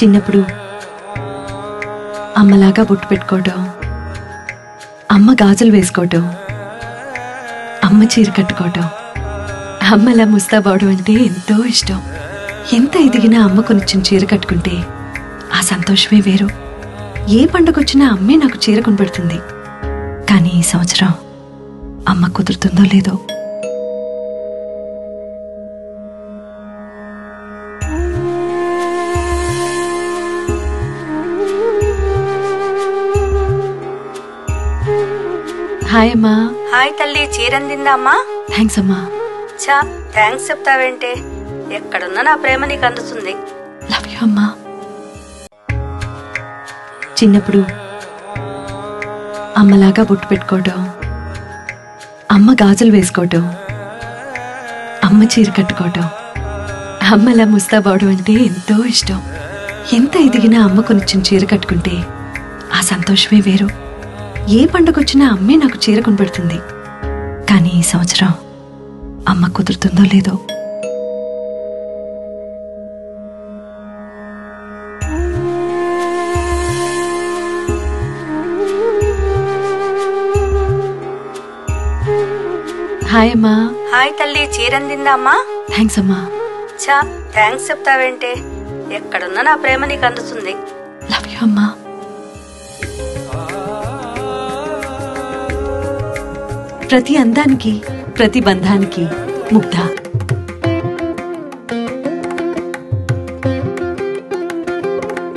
చిన్నప్పుడు అమ్మలాగా బొట్టు పెట్టుకోవటం అమ్మ గాజులు వేసుకోవటం అమ్మ చీర కట్టుకోవటం అమ్మలా ముస్తాబావడం అంటే ఎంతో ఇష్టం ఎంత ఎదిగినా అమ్మ కొనిచ్చిన చీర కట్టుకుంటే ఆ సంతోషమే వేరు ఏ పండుగొచ్చినా అమ్మే నాకు చీర కొనిపెడుతుంది కానీ ఈ సంవత్సరం అమ్మ కుదురుతుందో లేదో హాయ్ అమ్మా హాయ్ తల్లి చీరందిందా అమ్మా థ్యాంక్స్ అమ్మా చా థ్యాంక్స్ చెప్తావేంటే ఎక్కడున్నా నా ప్రేమ నీకు అందుతుంది లవ్ యూ అమ్మా చిన్నప్పుడు అమ్మలాగా బొట్టు పెట్టుకోవటం అమ్మ గాజులు వేసుకోవటం అమ్మ చీర కట్టుకోవటం అమ్మలా ముస్తాబావడం అంటే ఎంతో ఇష్టం ఎంత ఎదిగినా అమ్మ కొనిచ్చిన చీర కట్టుకుంటే ఆ సంతోషమే వేరు ఏ పండుగొచ్చినా అమ్మే నాకు చీర కొనిపెడుతుంది కానీ ఈ సంవత్సరం అమ్మ కుదురుతుందో లేదో హాయ్ అమ్మా హాయ్ తల్లి చీరందిందా అమ్మా థ్యాంక్స్ అమ్మా చా థ్యాంక్స్ చెప్తావేంటే ఎక్కడున్నా నా ప్రేమ నీకు అందుతుంది లవ్ యూ అమ్మా ప్రతి అందానికి ప్రతి బంధానికి ముగ్ధ